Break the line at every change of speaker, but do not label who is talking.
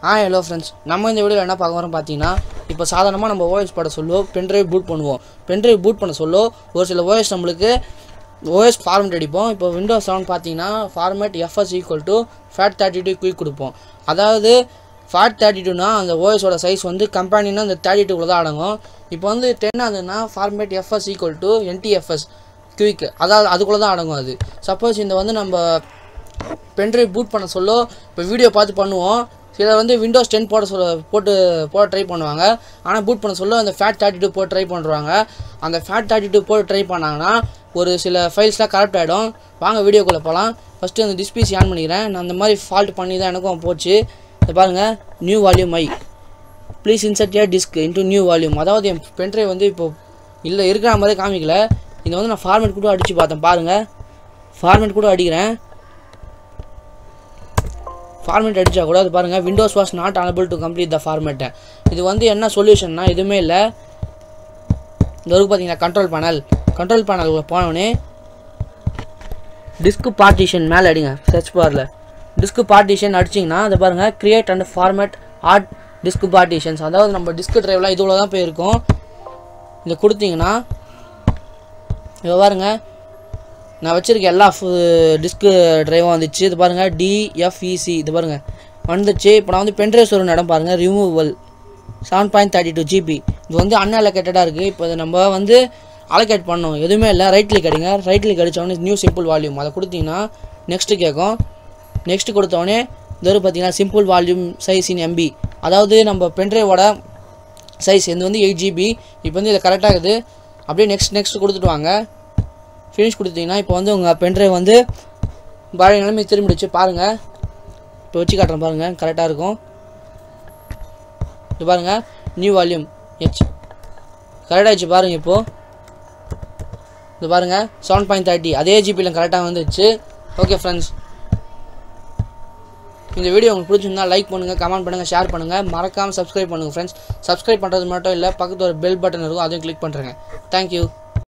ஆ hello friends நம்ம இந்த வீடியோவில் என்ன பார்க்க வரோம் பார்த்தீங்கன்னா இப்போ சாதாரணமாக நம்ம ஓஎஸ் பட சொல்லோ பென்ட்ரைவ் பூட் பண்ணுவோம் பென்ட்ரைவ் பூட் பண்ண சொல்லோ ஒரு சில ஓஎஸ் நம்மளுக்கு ஓஎஸ் ஃபார்மேட் அடிப்போம் இப்போ விண்டோஸ் செவன் பார்த்தீங்கன்னா format FS equal to FAT thirty two quick கொடுப்போம் அதாவது ஃபேட் தேர்ட்டி டூனா அந்த ஓஎஸோட சைஸ் வந்து கம்பெனினா அந்த தேர்ட்டி டூவில் தான் அடங்கும் இப்போ வந்து டென் ஆகுதுன்னா format FS equal to NTFS quick அதாவது அதுக்குள்ளே தான் அடங்கும் அது சப்போஸ் இந்த வந்து நம்ம பென்ட்ரைவ் பூட் பண்ண சொல்லோ இப்போ வீடியோ பார்த்து பண்ணுவோம் சிலர் வந்து விண்டோஸ் டென் போட சொல்ல போட்டு போட ட்ரை பண்ணுவாங்க ஆனால் பூட் பண்ண சொல்ல அந்த ஃபேட் தேர்ட்டி டூ போட்டு ட்ரை பண்ணுறாங்க அந்த ஃபேட் தேர்ட்டி டூ போட்டு ட்ரை பண்ணாங்கன்னா ஒரு சில ஃபைல்ஸ்லாம் கரெக்ட் ஆகிடும் வாங்க வீடியோக்குள்ளே போகலாம் ஃபஸ்ட்டு அந்த டிஸ்பிசி ஆன் பண்ணிக்கிறேன் நான் அந்த மாதிரி ஃபால்ட் பண்ணி தான் எனக்கும் போச்சு இதை பாருங்கள் new volume I please insert a disk into new volume அதாவது என் பென்ட்ரைவ் வந்து இப்போ இல்லை இருக்கிற மாதிரி காமிக்கல இதை வந்து நான் ஃபார்மேட் கூட அடித்து பார்த்தேன் பாருங்கள் ஃபார்மேட் கூட அடிக்கிறேன் ஃபார்மேட் அடித்தா கூட அது பாருங்கள் Windows was not able to complete the ஃபார்மேட்டை இது வந்து என்ன சொல்யூஷன்னா எதுவுமே இல்லை இந்த வரைக்கும் பார்த்தீங்கன்னா கண்ட்ரோல் பேனல் கண்ட்ரோல் பேனல் போனோடனே டிஸ்க் பார்ட்டிஷன் மேலே அடிங்க சர்ச் பாரில் டிஸ்க் பார்ட்டிஷன் அடிச்சிங்கன்னா அதை பாருங்கள் create and format hard disk partitions அதாவது நம்ம டிஸ்க் ட்ரைவ்லாம் இதுவில் தான் போயிருக்கோம் இதை கொடுத்தீங்கன்னா இதை பாருங்க நான் வச்சுருக்க எல்லா டிஸ்க்கு ட்ரைவும் வந்துச்சு இது பாருங்கள் டிஎஃப்இசி இது பாருங்கள் வந்துச்சு இப்போ நான் வந்து பென்ட்ரைவ் ஒரு இடம் பாருங்கள் removal seven point thirty two GB இது வந்து அன்அலோகேட்டடாக இருக்குது இப்போ இதை நம்ம வந்து அலோகேட் பண்ணோம் எதுவுமே இல்லை ரைட் கிளிக் அடிங்க ரைட் கிளிக் அடித்தோடனே நியூ சிம்பிள் வால்யூம் அதை கொடுத்தீங்கன்னா நெக்ஸ்ட்டு கேட்கும் நெக்ஸ்ட் கொடுத்தோடனே இது ஒரு பார்த்தீங்கன்னா simple volume size in MB அதாவது நம்ம பென்ட்ரைவோட சைஸ் இது வந்து எயிட் ஜிபி இப்போ வந்து இது கரெக்டாக இருக்குது அப்படியே நெக்ஸ்ட் நெக்ஸ்ட் கொடுத்துட்டு வாங்க ஃபினிஷ் கொடுத்தீங்கன்னா இப்போ வந்து உங்கள் பென்ட்ரைவ் வந்து பழைய நிலைமை திரும்பிடுச்சு பாருங்கள் இப்போ வச்சு காட்டுறேன் பாருங்கள் கரெக்டாக இருக்கும் இது பாருங்கள் நியூ வால்யூம் எச் கரெக்டாகிடுச்சு பாருங்கள் இப்போது இது பாருங்கள் செவன் பாயிண்ட் தேர்ட்டி அதே ஜிபியில் கரெக்டாக வந்துடுச்சு ஓகே ஃப்ரெண்ட்ஸ் இந்த வீடியோ உங்களுக்கு பிடிச்சிருந்தா லைக் பண்ணுங்கள் கமெண்ட் பண்ணுங்கள் ஷேர் பண்ணுங்கள் மறக்காமல் சப்ஸ்கிரைப் பண்ணுங்கள் ஃப்ரெண்ட்ஸ் சப்ஸ்கிரைப் பண்ணுறது மட்டும் இல்லை பக்கத்தில் ஒரு பெல் பட்டன் இருக்கும் அதையும் கிளிக் பண்ணுறேங்க தேங்க்யூ